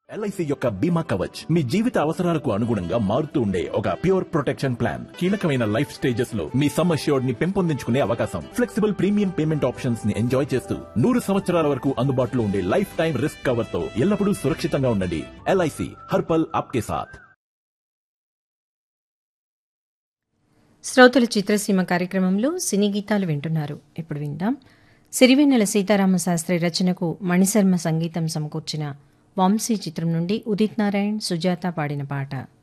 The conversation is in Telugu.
ఎల్ఐసి యొక్క బీమా కవచ్ మీ జీవిత అవసరాలకు అనుగుణంగా మారుతూ ఉండే ఒక ప్యూర్ ప్రొటెక్షన్ ప్లాన్ కీలకమైన లైఫ్ స్టేజెస్ లో మీ సమ్ అష్యూర్డ్ ని పెంపొందించుకునే అవకాశం ఫ్లెక్సిబుల్ ప్రీమియం పేమెంట్ ఆప్షన్స్ ని ఎంజాయ్ చేస్తూ నూరు సంవత్సరాల వరకు అందుబాటులో ఉండే లైఫ్ టైం రిస్క్ కవర్ తో ఎల్లప్పుడూ సురక్షితంగా ఉండండి ఎల్ఐసి హర్పల్ ఆప్కే సాథ్ శ్రోతల చిత్రసీమ కార్యక్రమంలో సినీ గీతాలు వింటున్నారు ఇప్పుడు విందాం సిరివెన్నెల సీతారామ శాస్త్రి రచనకు మణిశర్మ సంగీతం సమకూర్చిన వంశీ చిత్రం నుండి ఉదిత్ నారాయణ్ సుజాత పాడిన పాట